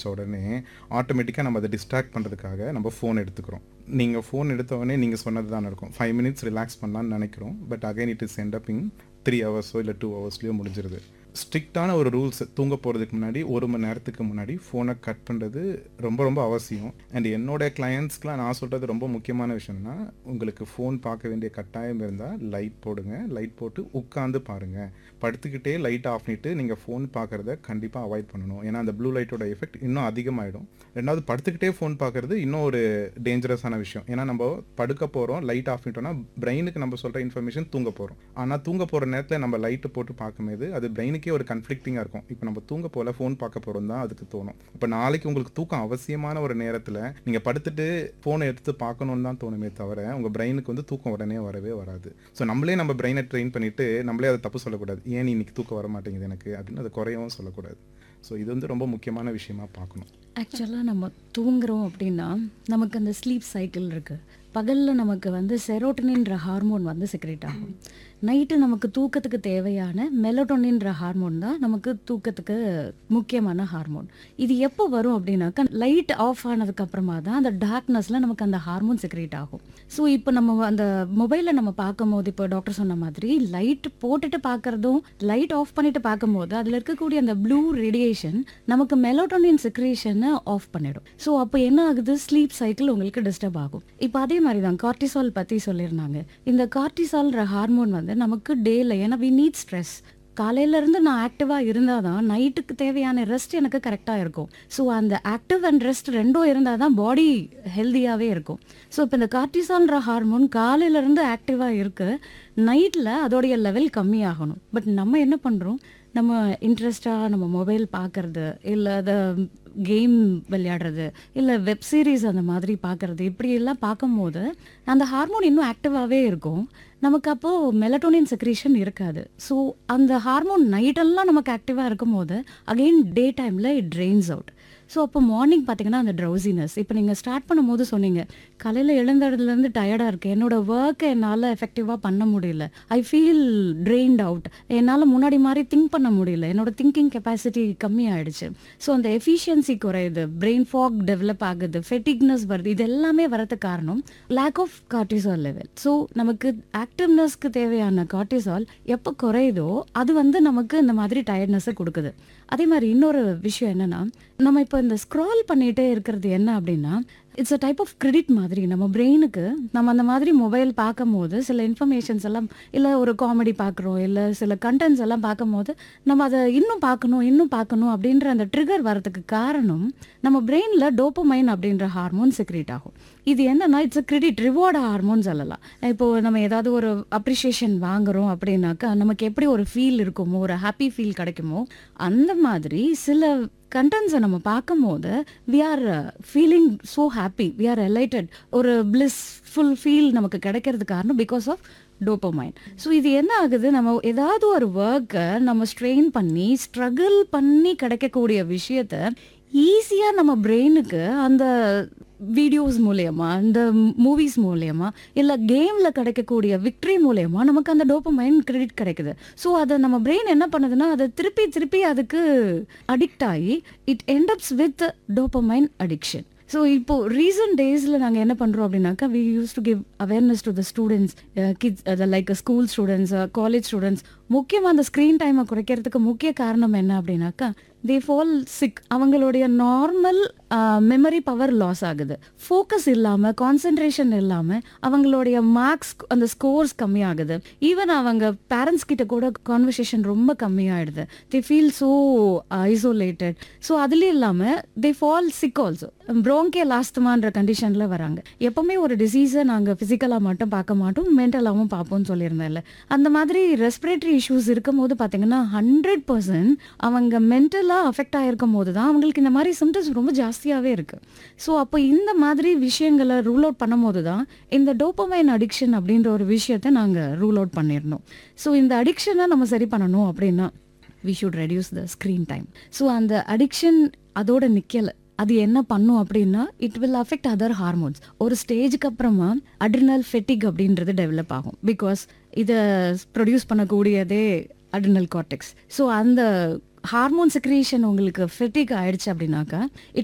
ஆரம்பித்த உடனே ஆட்டோமேட்டிக்காக நம்ம அதை டிஸ்ட்ராக்ட் பண்ணுறதுக்காக நம்ம ஃபோன் எடுத்துக்கிறோம் நீங்கள் ஃபோன் எடுத்த உடனே நீங்கள் சொன்னது தான் நடக்கும் ஃபைவ் மினிட்ஸ் ரிலாக்ஸ் பண்ணலாம்னு நினைக்கிறோம் but again it is end up in three ஹவர்ஸோ இல்லை டூ ஹவர்ஸ்லையோ முடிஞ்சிருது ஸ்ட்ரிக்டான ஒரு ரூல்ஸ் தூங்க போகிறதுக்கு முன்னாடி ஒரு மணி நேரத்துக்கு முன்னாடி ஃபோனை கட் பண்ணுறது ரொம்ப ரொம்ப அவசியம் அண்ட் என்னோட கிளையண்ட்ஸ்க்குலாம் நான் சொல்கிறது ரொம்ப முக்கியமான விஷயம்னா உங்களுக்கு ஃபோன் பார்க்க வேண்டிய கட்டாயம் இருந்தால் லைட் போடுங்க லைட் போட்டு உட்காந்து பாருங்கள் படுத்துக்கிட்டே லைட் ஆஃப் பண்ணிட்டு நீங்கள் ஃபோன் பார்க்குறத கண்டிப்பாக அவாய்ட் பண்ணணும் ஏன்னா அந்த ப்ளூ லைட்டோட எஃபெக்ட் இன்னும் அதிகமாகிடும் ரெண்டாவது படுத்துக்கிட்டே ஃபோன் பார்க்குறது இன்னும் ஒரு டேஞ்சரஸான விஷயம் ஏன்னா நம்ம படுக்க போகிறோம் லைட் ஆஃப் பண்ணிட்டோம்னா பிரெயினுக்கு நம்ம சொல்கிற இன்ஃபர்மேஷன் தூங்க போகிறோம் ஆனால் தூங்க போகிற நேரத்தில் நம்ம லைட்டு போட்டு பார்க்கும்போது அது பிரெயினுக்கே ஒரு கன்ஃப்ளிக்டிங்காக இருக்கும் இப்போ நம்ம தூங்க போல ஃபோன் பார்க்க போகிறோம் தான் அதுக்கு தோணும் இப்போ நாளைக்கு உங்களுக்கு தூக்கம் அவசியமான ஒரு நேரத்தில் நீங்கள் படுத்துட்டு ஃபோனை எடுத்து பார்க்கணுன்னு தான் தோணுமே தவிர உங்கள் பிரெயினுக்கு வந்து தூக்கம் உடனே வரவே வராது ஸோ நம்மளே நம்ம பிரெயினை ட்ரெயின் பண்ணிவிட்டு நம்மளே அதை தப்பு சொல்லக்கூடாது ஏன் நீ இன்னைக்கு தூக்கம் வர மாட்டேங்குது எனக்கு அப்படின்னு அது குறையவும் சொல்லக்கூடாது ஸோ இது வந்து ரொம்ப முக்கியமான விஷயமா பார்க்கணும் ஆக்சுவலாக நம்ம தூங்குறோம் அப்படின்னா நமக்கு அந்த ஸ்லீப் சைக்கிள் இருக்குது பகலில் நமக்கு வந்து செரோட்டனின்ற ஹார்மோன் வந்து செக்ரேட் ஆகும் நைட்டு நமக்கு தூக்கத்துக்கு தேவையான மெலட்டோனின்ற ஹார்மோன் தான் நமக்கு தூக்கத்துக்கு முக்கியமான ஹார்மோன் இது எப்போ வரும் அப்படின்னாக்கா லைட் ஆஃப் ஆனதுக்கு அப்புறமா தான் அந்த டார்க்னஸில் நமக்கு அந்த ஹார்மோன் செக்ரேட் ஆகும் ஸோ இப்போ நம்ம அந்த மொபைலில் நம்ம பார்க்கும்போது இப்போ டாக்டர் சொன்ன மாதிரி லைட் போட்டுட்டு பார்க்குறதும் லைட் ஆஃப் பண்ணிட்டு பார்க்கும்போது அதில் இருக்கக்கூடிய அந்த ப்ளூ ரேடியேஷன் நமக்கு மெலோட்டோனின் செக்ரேஷனை ஆஃப் பண்ணிடும் ஸோ அப்போ என்ன ஆகுது ஸ்லீப் சைக்கிள் உங்களுக்கு டிஸ்டர்ப் ஆகும் இப்போ அதே மாதிரி தான் கார்டிசால் பற்றி சொல்லியிருந்தாங்க இந்த கார்டிசால்ன்ற ஹார்மோன் வந்து நமக்கு டேல ஏன்னா வி நீட் ஸ்ட்ரெஸ் காலையில இருந்து நான் ஆக்டிவாக இருந்தால் தான் நைட்டுக்கு தேவையான ரெஸ்ட் எனக்கு கரெக்டாக இருக்கும் ஸோ அந்த ஆக்டிவ் அண்ட் ரெஸ்ட் ரெண்டும் இருந்தால் தான் பாடி ஹெல்த்தியாகவே இருக்கும் ஸோ இப்போ இந்த கார்டிசால்ன்ற ஹார்மோன் காலையிலேருந்து ஆக்டிவாக இருக்கு நைட்டில் அதோடைய லெவல் கம்மியாகணும் பட் நம்ம என்ன பண்ணுறோம் நம்ம இன்ட்ரெஸ்டாக நம்ம மொபைல் பார்க்கறது இல்லை அதை கேம் விளையாடுறது இல்லை வெப் சீரிஸ் அந்த மாதிரி பார்க்கறது இப்படியெல்லாம் பார்க்கும்போது அந்த ஹார்மோன் இன்னும் ஆக்டிவாகவே இருக்கும் நமக்கு அப்போது மெலட்டோனின் செக்ரீஷன் இருக்காது ஸோ அந்த ஹார்மோன் நைட்டெல்லாம் நமக்கு ஆக்டிவாக இருக்கும் போது அகெயின் டே டைமில் இட் ட்ரெயின்ஸ் அவுட் ஸோ அப்போ மார்னிங் பார்த்தீங்கன்னா அந்த ட்ரௌசினஸ் இப்போ நீங்கள் ஸ்டார்ட் பண்ணும்போது சொன்னீங்க காலையில் எழுந்ததுலேருந்து டயர்டாக இருக்கு என்னோட ஒர்க்கை என்னால் எஃபெக்டிவாக பண்ண முடியல ஐ ஃபீல் ட்ரெயின்ட் அவுட் என்னால் முன்னாடி மாதிரி திங்க் பண்ண முடியல என்னோட திங்கிங் கெப்பாசிட்டி கம்மியாயிடுச்சு ஸோ அந்த எஃபிஷியன்சி குறையுது பிரெயின் ஃபாக் டெவலப் ஆகுது ஃபெட்டிக்னஸ் வருது இது எல்லாமே வரதுக்கு காரணம் lack of cortisol level so நமக்கு ஆக்டிவ்னஸ்க்கு தேவையான கார்டிசால் எப்போ குறையுதோ அது வந்து நமக்கு இந்த மாதிரி டயர்ட்னஸை கொடுக்குது அதே மாதிரி இன்னொரு விஷயம் என்னன்னா நம்ம இப்போ இந்த ஸ்க்ரால் பண்ணிட்டே இருக்கிறது என்ன அப்படின்னா it's a type of credit மாதிரி நம்ம பிரெயினுக்கு நம்ம அந்த மாதிரி மொபைல் பார்க்கும்போது சில இன்ஃபர்மேஷன்ஸ் எல்லாம் இல்லை ஒரு காமெடி பார்க்குறோம் இல்லை சில கண்டென்ட்ஸ் எல்லாம் பார்க்கும்போது நம்ம அதை இன்னும் பார்க்கணும் இன்னும் பார்க்கணும் அப்படின்ற அந்த ட்ரிகர் வரதுக்கு காரணம் நம்ம பிரெயினில் டோப்பமைன் அப்படின்ற ஹார்மோன் செக்ரேட் ஆகும் இது என்னன்னா it's a credit reward hormone சொல்லலாம் இப்போ நம்ம ஏதாவது ஒரு அப்ரிஷியேஷன் வாங்குறோம் அப்படின்னாக்கா நமக்கு எப்படி ஒரு ஃபீல் இருக்குமோ ஒரு ஹாப்பி ஃபீல் கிடைக்குமோ அந்த மாதிரி சில கண்டென்ட்ஸை நம்ம பார்க்கும்போது we are feeling so happy we are elated ஒரு பிளிஸ்ஃபுல் ஃபீல் நமக்கு கிடைக்கிறது காரணம் பிகாஸ் ஆஃப் டோப்பமைன் ஸோ இது என்ன ஆகுது நம்ம ஏதாவது ஒரு ஒர்க்கை நம்ம ஸ்ட்ரெயின் பண்ணி ஸ்ட்ரகிள் பண்ணி கிடைக்கக்கூடிய விஷயத்த ஈஸியாக நம்ம பிரெயினுக்கு அந்த வீடியோஸ் மூலயமா இந்த மூவிஸ் மூலயமா இல்லை கேமில் கிடைக்கக்கூடிய விக்ட்ரி மூலயமா நமக்கு அந்த டோப்பமைன் கிரெடிட் கிடைக்குது ஸோ அதை நம்ம பிரெயின் என்ன பண்ணுதுன்னா அதை திருப்பி திருப்பி அதுக்கு அடிக்ட் ஆகி it ends up with dopamine addiction so இப்போ ரீசன்ட் டேஸில் நாங்கள் என்ன பண்ணுறோம் அப்படின்னாக்கா we use to give awareness to the students kids like school students college students முக்கியமாக அந்த ஸ்க்ரீன் டைமை குறைக்கிறதுக்கு முக்கிய காரணம் என்ன அப்படின்னாக்கா தே ஃபால் சிக் அவங்களுடைய நார்மல் மெமரி பவர் லாஸ் ஆகுது ஃபோக்கஸ் இல்லாமல் கான்சென்ட்ரேஷன் இல்லாமல் அவங்களுடைய மார்க்ஸ் அந்த ஸ்கோர்ஸ் கம்மியாகுது ஈவன் அவங்க பேரண்ட்ஸ் கிட்ட கூட கான்வர்சேஷன் ரொம்ப கம்மியாயிடுது they feel so isolated so அதுலேயும் இல்லாமல் they fall sick also bronchial லாஸ்துமான்ற கண்டிஷனில் வராங்க எப்பவுமே ஒரு டிசீஸை நாங்கள் ஃபிசிக்கலாக மட்டும் பார்க்க மாட்டோம் மென்டலாகவும் பார்ப்போம்னு சொல்லியிருந்தேன்ல அந்த மாதிரி ரெஸ்பிரேட்டரி இஷ்யூஸ் இருக்கும் போது பார்த்தீங்கன்னா ஹண்ட்ரட் பர்சன்ட் அவங்க மென்டலாக அஃபெக்ட் ஆகிருக்கும் போது தான் அவங்களுக்கு இந்த மாதிரி சிம்டம்ஸ் ரொம்ப ஜாஸ்தியாகவே இருக்குது ஸோ அப்போ இந்த மாதிரி விஷயங்களை ரூல் அவுட் பண்ணும் போது தான் இந்த டோப்பமைன் அடிக்ஷன் அப்படின்ற ஒரு விஷயத்தை நாங்கள் ரூல் அவுட் பண்ணியிருந்தோம் ஸோ இந்த அடிக்ஷனை நம்ம சரி பண்ணணும் அப்படின்னா we should reduce the screen time so அந்த அடிக்ஷன் அதோட நிற்கலை அது என்ன பண்ணும் அப்படின்னா it will affect other hormones ஒரு ஸ்டேஜுக்கு அப்புறமா அட்ரினல் ஃபெட்டிக் அப்படின்றது டெவலப் ஆகும் பிகாஸ் இதை ப்ரொடியூஸ் பண்ணக்கூடியதே அட்ரினல் கார்டெக்ஸ் ஸோ அந்த ஹார்மோன் செக்ரேஷன் உங்களுக்கு ஃபெட்டிக் ஆயிடுச்சு அப்படின்னாக்கா இட்